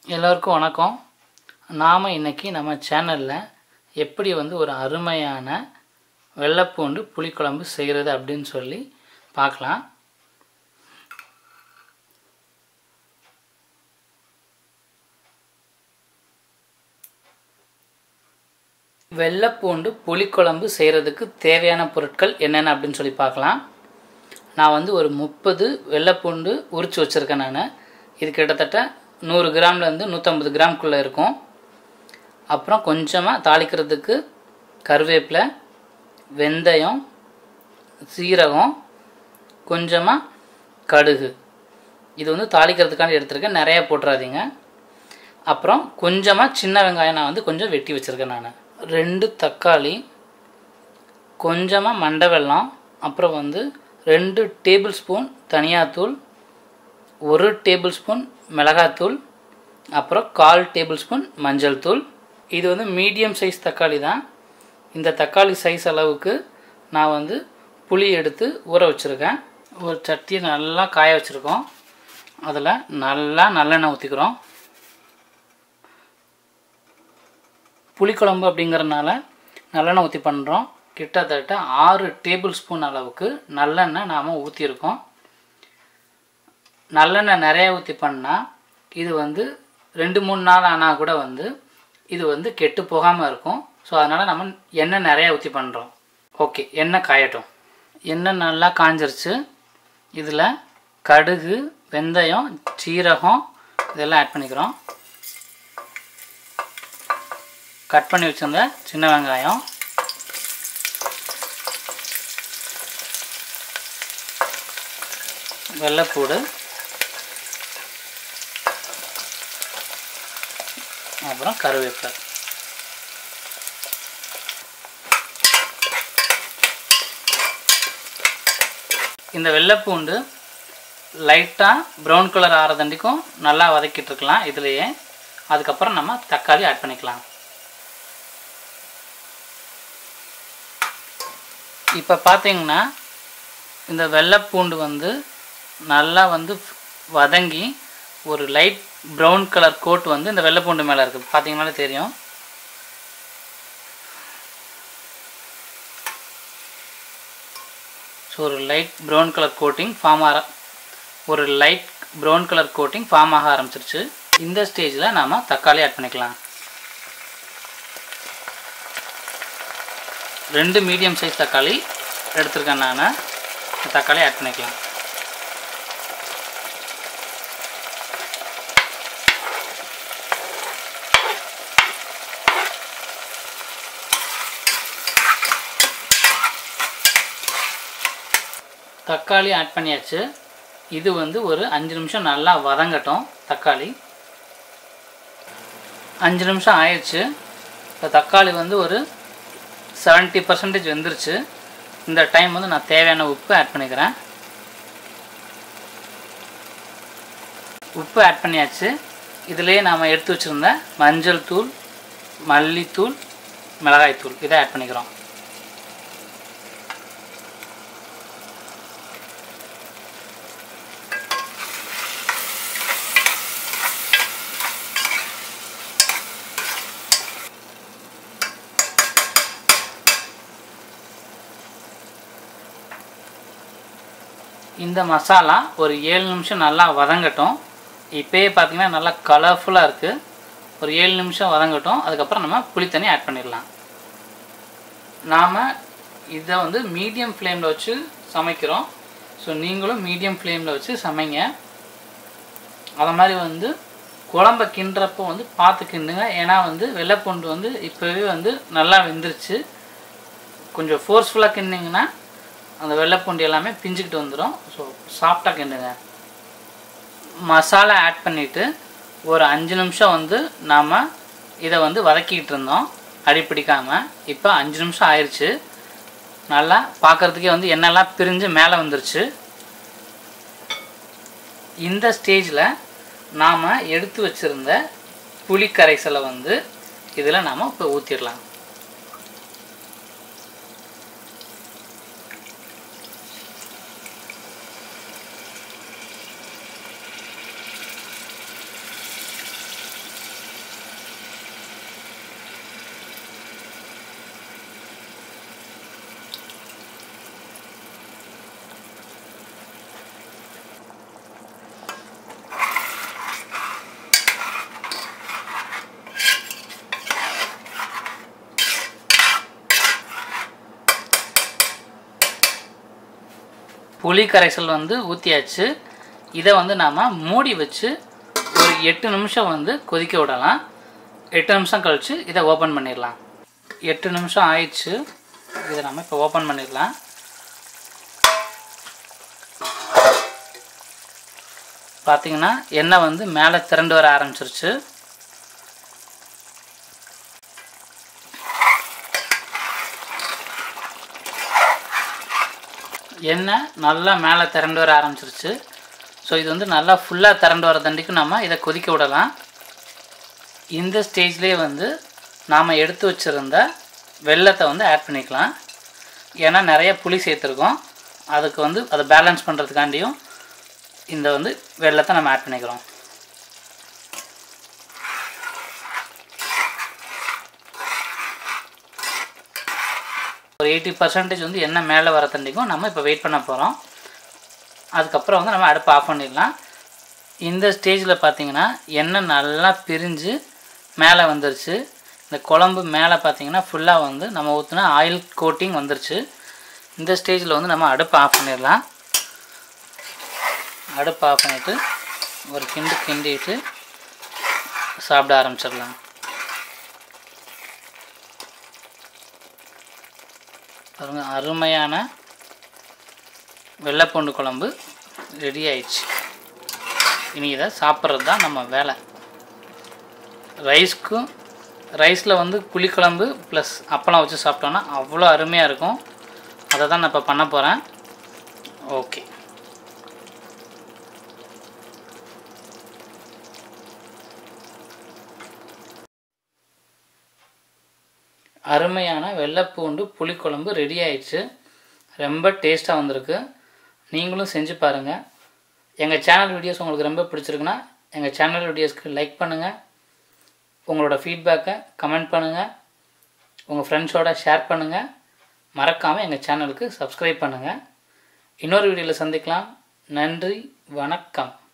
எல்லோருக்கும் வணக்கம் நாம் இன்னைக்கு நம்ம சேனலில் எப்படி வந்து ஒரு அருமையான வெள்ளைப்பூண்டு புளிக்குழம்பு செய்கிறது அப்படின்னு சொல்லி பார்க்கலாம் வெள்ளைப்பூண்டு புளிக்குழம்பு செய்கிறதுக்கு தேவையான பொருட்கள் என்னென்ன அப்படின்னு சொல்லி பார்க்கலாம் நான் வந்து ஒரு முப்பது வெள்ளைப்பூண்டு உரித்து வச்சுருக்கேன் நான் இது கிட்டத்தட்ட நூறு கிராம்லேருந்து நூற்றம்பது கிராம்குள்ளே இருக்கும் அப்புறம் கொஞ்சமாக தாளிக்கிறதுக்கு கருவேப்பிலை வெந்தயம் சீரகம் கொஞ்சமாக கடுகு இது வந்து தாளிக்கிறதுக்காண்டி எடுத்திருக்கேன் நிறைய போட்டுறாதீங்க அப்புறம் கொஞ்சமாக சின்ன வெங்காயம் நான் வந்து கொஞ்சம் வெட்டி வச்சுருக்கேன் நான் ரெண்டு தக்காளி கொஞ்சமாக மண்டை வெல்லம் அப்புறம் வந்து ரெண்டு டேபிள் ஸ்பூன் தனியாத்தூள் ஒரு டேபிள் ஸ்பூன் மிளகாத்தூள் அப்புறம் கால் டேபிள் ஸ்பூன் மஞ்சள் தூள் இது வந்து மீடியம் சைஸ் தக்காளி தான் இந்த தக்காளி சைஸ் அளவுக்கு நான் வந்து புளி எடுத்து ஊற வச்சுருக்கேன் ஒரு சட்டியை நல்லா காய வச்சுருக்கோம் அதில் நல்லா நல்லெண்ணெய் ஊற்றிக்கிறோம் புளிக்குழம்பு அப்படிங்கிறனால நல்லெண்ணெய் ஊற்றி பண்ணுறோம் கிட்டத்தட்ட ஆறு டேபிள் ஸ்பூன் அளவுக்கு நல்லெண்ணெய் நாம் ஊற்றிருக்கோம் நல்லெண்ணெய் நிறைய ஊற்றி பண்ணால் இது வந்து ரெண்டு மூணு நாள் ஆனால் கூட வந்து இது வந்து கெட்டு போகாமல் இருக்கும் ஸோ அதனால் நம்ம எண்ணெய் நிறையா ஊற்றி பண்ணுறோம் ஓகே எண்ணெய் காயட்டும் எண்ணெய் நல்லா காஞ்சிருச்சு இதில் கடுகு வெந்தயம் சீரகம் இதெல்லாம் ஆட் பண்ணிக்கிறோம் கட் பண்ணி வச்சுருந்த சின்ன வெங்காயம் வெள்ளைப்பூடு அப்புறம் கருவேப்பிலை இந்த வெள்ளைப்பூண்டு லைட்டாக ப்ரௌன் கலர் ஆறதண்டிக்கும் நல்லா வதக்கிட்டு இருக்கலாம் இதுலேயே அதுக்கப்புறம் நம்ம தக்காளி ஆட் பண்ணிக்கலாம் இப்போ பார்த்தீங்கன்னா இந்த வெள்ளைப்பூண்டு வந்து நல்லா வந்து வதங்கி ஒரு லைட் ப்ரௌன் கலர் கோட் வந்து இந்த வெள்ளைப்பூண்டு மேலே இருக்குது பார்த்தீங்கன்னாலே தெரியும் ஸோ ஒரு light brown colour coating form ஆக ஒரு light brown colour coating form ஆக ஆரம்பிச்சிருச்சு இந்த ஸ்டேஜில் நாம் தக்காளி ஆட் பண்ணிக்கலாம் ரெண்டு மீடியம் சைஸ் தக்காளி எடுத்திருக்கேன் நான் தக்காளி ஆட் பண்ணிக்கலாம் தக்காளி ஆட் பண்ணியாச்சு இது வந்து ஒரு அஞ்சு நிமிஷம் நல்லா வதங்கட்டும் தக்காளி அஞ்சு நிமிஷம் ஆயிடுச்சு இப்போ தக்காளி வந்து ஒரு செவன்ட்டி பர்சன்டேஜ் வெந்துருச்சு இந்த டைம் வந்து நான் தேவையான உப்பு ஆட் பண்ணிக்கிறேன் உப்பு ஆட் பண்ணியாச்சு இதிலேயே நாம் எடுத்து வச்சுருந்த மஞ்சள் தூள் மல்லித்தூள் மிளகாய்த்தூள் இதை ஆட் பண்ணிக்கிறோம் இந்த மசாலா ஒரு ஏழு நிமிஷம் நல்லா வதங்கட்டும் இப்போயே பார்த்தீங்கன்னா நல்லா கலர்ஃபுல்லாக இருக்குது ஒரு ஏழு நிமிஷம் வதங்கட்டும் அதுக்கப்புறம் நம்ம புளித்தண்ணி ஆட் பண்ணிடலாம் நாம் இதை வந்து மீடியம் ஃப்ளேமில் வச்சு சமைக்கிறோம் ஸோ நீங்களும் மீடியம் ஃப்ளேமில் வச்சு சமைங்க அதை மாதிரி வந்து குழம்ப கிண்டுறப்போ வந்து பார்த்து கிண்டுங்க ஏன்னா வந்து வெள்ளைப்பூண்டு வந்து இப்போவே வந்து நல்லா வெந்துருச்சு கொஞ்சம் ஃபோர்ஸ்ஃபுல்லாக கிண்டிங்கன்னா அந்த வெள்ளைப்பூண்டு எல்லாமே பிஞ்சுக்கிட்டு வந்துடும் ஸோ சாஃப்டாக கிண்டுங்க மசாலா ஆட் பண்ணிவிட்டு ஒரு அஞ்சு நிமிஷம் வந்து நாம் இதை வந்து வதக்கிட்டு இருந்தோம் அடி பிடிக்காமல் இப்போ அஞ்சு நிமிஷம் ஆயிடுச்சு நல்லா பார்க்குறதுக்கே வந்து எண்ணெய்லாம் பிரிஞ்சு மேலே வந்துருச்சு இந்த ஸ்டேஜில் நாம் எடுத்து வச்சுருந்த புளி கரைசலை வந்து இதில் நாம் இப்போ ஊற்றிடலாம் புளி கரைசல் வந்து ஊற்றியாச்சு இதை வந்து நாம் மூடி வச்சு ஒரு எட்டு நிமிஷம் வந்து கொதிக்க விடலாம் எட்டு நிமிஷம் கழித்து இதை ஓப்பன் பண்ணிடலாம் எட்டு நிமிஷம் ஆயிடுச்சு இதை நம்ம இப்போ ஓப்பன் பண்ணிடலாம் பார்த்தீங்கன்னா எண்ணெய் வந்து மேலே திரண்டு வர ஆரம்பிச்சிருச்சு எண்ணெய் நல்லா மேலே திரண்டு வர ஆரம்பிச்சிருச்சு ஸோ இது வந்து நல்லா ஃபுல்லாக திரண்டு வர தண்டிக்கும் நம்ம இதை கொதிக்க விடலாம் இந்த ஸ்டேஜ்லேயே வந்து நாம் எடுத்து வச்சுருந்த வெள்ளத்தை வந்து ஆட் பண்ணிக்கலாம் ஏன்னா நிறைய புளி சேர்த்துருக்கோம் அதுக்கு வந்து அதை பேலன்ஸ் பண்ணுறதுக்காண்டியும் இந்த வந்து வெள்ளத்தை நம்ம ஆட் பண்ணிக்கிறோம் ஒரு எயிட்டி பர்சன்டேஜ் வந்து எண்ணெய் மேலே வர தண்டிக்கும் நம்ம இப்போ வெயிட் பண்ண போகிறோம் அதுக்கப்புறம் வந்து நம்ம அடுப்பு ஆஃப் பண்ணிடலாம் இந்த ஸ்டேஜில் பார்த்தீங்கன்னா எண்ணெய் நல்லா பிரிஞ்சு மேலே வந்துருச்சு இந்த குழம்பு மேலே பார்த்தீங்கன்னா ஃபுல்லாக வந்து நம்ம ஊற்றினா ஆயில் கோட்டிங் வந்துருச்சு இந்த ஸ்டேஜில் வந்து நம்ம அடுப்பு ஆஃப் பண்ணிடலாம் அடுப்பு ஆஃப் பண்ணிவிட்டு ஒரு கிண்டு கிண்டிட்டு சாப்பிட ஆரம்பிச்சிடலாம் பாருங்க அருமையான வெள்ளைப்பூண்டு குழம்பு ரெடி ஆயிடுச்சு இனி இதை சாப்பிட்றது தான் நம்ம வேலை ரைஸ்க்கும் ரைஸில் வந்து புளிக்குழம்பு ப்ளஸ் அப்பளம் வச்சு சாப்பிட்டோன்னா அவ்வளோ அருமையாக இருக்கும் அதை தான் நான் இப்போ பண்ண போகிறேன் ஓகே அருமையான வெள்ளைப்பூண்டு புளிக்குழம்பு ரெடி ஆயிடுச்சு ரொம்ப டேஸ்ட்டாக வந்திருக்கு நீங்களும் செஞ்சு பாருங்கள் எங்கள் சேனல் வீடியோஸ் உங்களுக்கு ரொம்ப பிடிச்சிருக்குன்னா எங்கள் சேனல் வீடியோஸ்க்கு லைக் பண்ணுங்கள் உங்களோட ஃபீட்பேக்கை கமெண்ட் பண்ணுங்கள் உங்கள் ஃப்ரெண்ட்ஸோட ஷேர் பண்ணுங்கள் மறக்காமல் எங்கள் சேனலுக்கு சப்ஸ்கிரைப் பண்ணுங்கள் இன்னொரு வீடியோவில் சந்திக்கலாம் நன்றி வணக்கம்